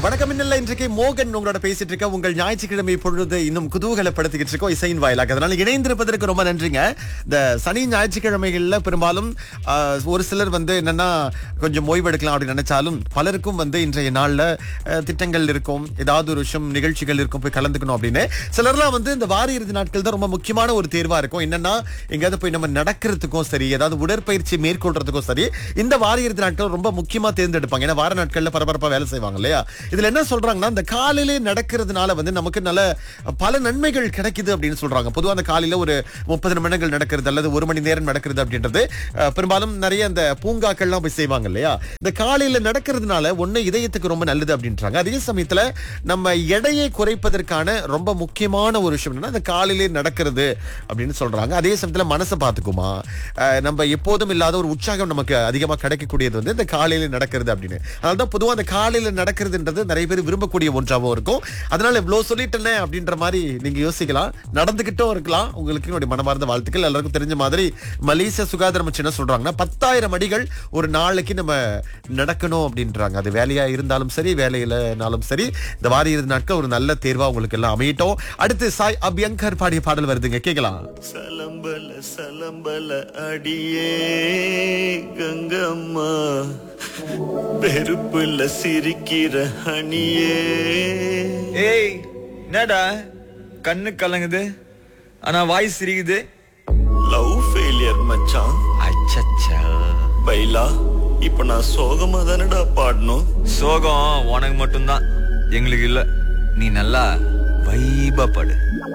வணக்கம் இன்னல்ல இன்றைக்கு மோகன் உங்களோட பேசிட்டு இருக்க உங்கள் ஞாயிற்றுக்கிழமை பொழுது இன்னும் குதூகலப்படுத்திக்கிட்டு இருக்கோம் இசையின் வாயிலாக அதனால இணைந்திருப்பதற்கு ரொம்ப நன்றிங்க இந்த சனி ஞாயிற்றுக்கிழமைகள்ல பெரும்பாலும் ஆஹ், ஒரு சிலர் வந்து என்னன்னா கொஞ்சம் ஓய்வெடுக்கலாம் அப்படின்னு நினைச்சாலும் பலருக்கும் வந்து இன்றைய நாள்ல ஆஹ், திட்டங்கள் இருக்கும் ஏதாவது ஒரு விஷயம் நிகழ்ச்சிகள் இருக்கும் போய் கலந்துக்கணும் அப்படின்னு சிலர்லாம் வந்து இந்த வார இறுதி நாட்கள் தான் ரொம்ப முக்கியமான ஒரு தேர்வா இருக்கும் என்னன்னா எங்கேயாவது போய் நம்ம நடக்கிறதுக்கும் சரி ஏதாவது உடற்பயிற்சி மேற்கொள்றதுக்கும் சரி இந்த வார இறுதி நாட்கள் ரொம்ப முக்கியமா தேர்ந்தெடுப்பாங்க ஏன்னா வார நாட்கள்ல பரபரப்பா வேலை செய்வாங்க இல்லையா இதுல என்ன சொல்றாங்கன்னா இந்த காலையிலே நடக்கிறதுனால வந்து நமக்கு நல்ல பல நன்மைகள் கிடைக்குது அப்படின்னு சொல்றாங்க பொதுவா அந்த காலையில ஒரு முப்பது நிமிடங்கள் நடக்கிறது அல்லது ஒரு மணி நேரம் நடக்கிறது அப்படின்றது அஹ், பெரும்பாலும் நிறைய அந்த பூங்காக்கள்லாம் போய் செய்வாங்க இல்லையா இந்த காலையில நடக்கிறதுனால ஒண்ணு இதயத்துக்கு ரொம்ப நல்லது அப்படின்றாங்க அதே சமயத்துல நம்ம எடையை குறைப்பதற்கான ரொம்ப முக்கியமான ஒரு விஷயம் என்னன்னா இந்த காலையிலே நடக்கிறது அப்படின்னு சொல்றாங்க அதே சமயத்துல மனசை பார்த்துக்குமா அஹ், நம்ம எப்போதும் இல்லாத ஒரு உற்சாகம் நமக்கு அதிகமா கிடைக்கக்கூடியது வந்து இந்த காலையில நடக்கிறது அப்படின்னு அதனால்தான் பொதுவா அந்த காலையில நடக்கிறதுன்றது நிறைய பேர் விரும்பக்கூடிய ஒன்றாகவும் இருக்கும் அதனால இவ்வளவு சொல்லிட்டேனே அப்படின்ற மாதிரி நீங்க யோசிக்கலாம் நடந்துகிட்டும் இருக்கலாம் உங்களுக்கு என்னுடைய மனமார்ந்த வாழ்த்துக்கள் எல்லாருக்கும் தெரிஞ்ச மாதிரி மலேசிய சுகாதார அமைச்சு என்ன சொல்றாங்கன்னா பத்தாயிரம் அடிகள் ஒரு நாளைக்கு நம்ம நடக்கணும் அப்படின்றாங்க அது வேலையா இருந்தாலும் சரி வேலையிலனாலும் சரி இந்த வார இறுதி நாட்கள் ஒரு நல்ல தேர்வா உங்களுக்கு எல்லாம் அமையட்டும் அடுத்து சாய் அபியங்கர் பாடிய பாடல் வருதுங்க கேட்கலாம் சலம்பல சலம்பல அடியே கங்கம்மா பெருப்புல சிரிக்கிற அணியே ஏய் என்னடா கண்ணு கலங்குது ஆனா வாய் சிரிக்குது லவ் ஃபெயிலியர் மச்சான் அச்சச்சா பைலா இப்ப நான் சோகமா தானடா பாடணும் சோகம் உனக்கு மட்டும்தான் எங்களுக்கு இல்ல நீ நல்லா வைபா படு